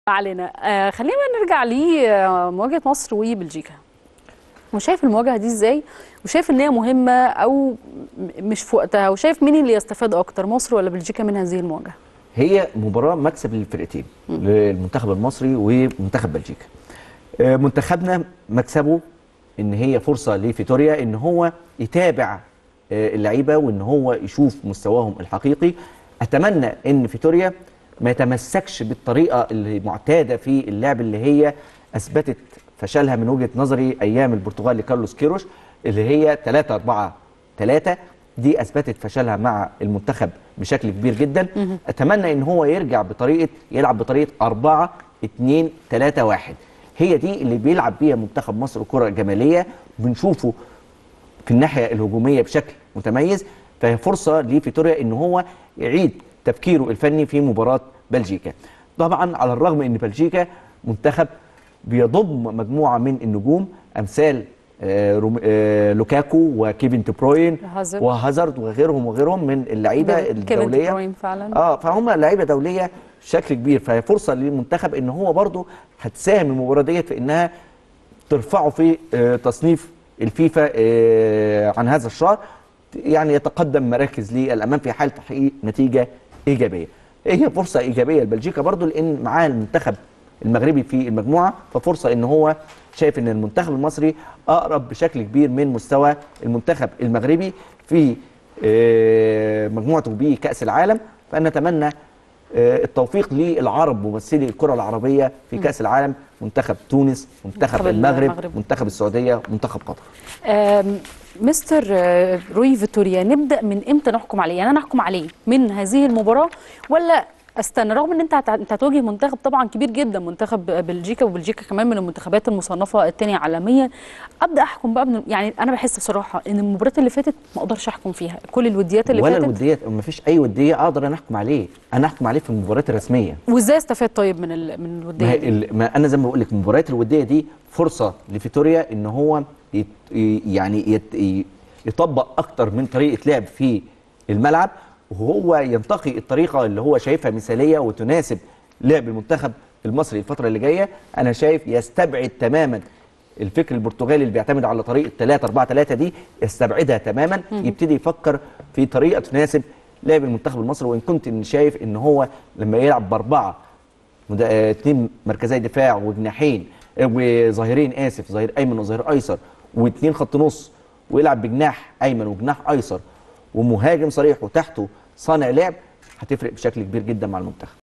علينا آه خلينا نرجع لمواجهه مصر وبلجيكا وشايف المواجهه دي ازاي وشايف ان هي مهمه او م- مش في وقتها وشايف مين اللي يستفاد اكتر مصر ولا بلجيكا من هذه المواجهه هي مباراة مكسب للفرقتين للمنتخب المصري ومنتخب بلجيكا آه، منتخبنا مكسبه ان هي فرصة لفيتوريا ان هو يتابع آه، اللعيبة وان هو يشوف مستواهم الحقيقي اتمنى ان فيتوريا ما يتمسكش بالطريقة اللي معتادة في اللعب اللي هي اثبتت فشلها من وجهة نظري ايام البرتغال لكارلوس كيروش اللي هي 3 4 3 دي اثبتت فشلها مع المنتخب بشكل كبير جدا اتمنى ان هو يرجع بطريقه يلعب بطريقه 4 2 3 1 هي دي اللي بيلعب بيها منتخب مصر كره جماليه بنشوفه في الناحيه الهجوميه بشكل متميز فهي فرصه لفيتوريا ان هو يعيد تفكيره الفني في مباراه بلجيكا طبعا على الرغم ان بلجيكا منتخب بيضم مجموعه من النجوم امثال آه، روم- آه، لوكاكو وكيفن دي بروين هازارد. وهازارد وغيرهم وغيرهم من اللعيبه كيفن دي الدوليه بروين فعلا. اه فهم لعيبه دوليه بشكل كبير فهي فرصه للمنتخب ان هو برضه هتساهم المباراه ديت في انها ترفعه في آه، تصنيف الفيفا آه، عن هذا الشهر يعني يتقدم مراكز للامام في حال تحقيق نتيجه ايجابيه. هي فرصه ايجابيه لبلجيكا برضه لان معاه المنتخب المغربي في المجموعه ففرصه ان هو شايف ان المنتخب المصري اقرب بشكل كبير من مستوى المنتخب المغربي في آه، مجموعته بكاس العالم فنتمنى آه، التوفيق للعرب ممثلي الكره العربيه في كاس العالم منتخب تونس منتخب منتخب المغرب المغرب. منتخب السعوديه منتخب قطر آم، مستر آه، روي فيتوريا نبدا من امتى نحكم عليه يعني انا احكم عليه من هذه المباراه ولا استنى رغم ان انت هت- انت هتواجه منتخب طبعا كبير جدا منتخب بلجيكا وبلجيكا كمان من المنتخبات المصنفه الثانيه عالميا ابدا احكم بقى من يعني انا بحس بصراحه ان المباريات اللي فاتت ما اقدرش احكم فيها كل الوديات اللي ولا فاتت الوديات ما فيش اي وديه اقدر انا احكم عليه انا احكم عليه في المباريات الرسميه وازاي استفاد طيب من ال... من ما, الوديه هي دي؟ ال- ما انا زي ما بقول لك المباريات الوديه دي فرصه لفيتوريا ان هو يت يعني يت ي- يطبق اكتر من طريقه لعب في الملعب وهو ينتقي الطريقه اللي هو شايفها مثاليه وتناسب لعب المنتخب المصري الفتره اللي جايه انا شايف يستبعد تماما الفكر البرتغالي اللي بيعتمد على طريقه 3 4 3 دي يستبعدها تماما يبتدي يفكر في طريقه تناسب لعب المنتخب المصري وان كنت إن شايف ان هو لما يلعب باربعه مد- آه، اتنين مركزي دفاع وجناحين آه، وظاهرين اسف ظهير ايمن وظهير ايسر واتنين خط نص ويلعب بجناح ايمن وجناح ايسر ومهاجم صريح وتحته صانع لعب هتفرق بشكل كبير جدا مع المنتخب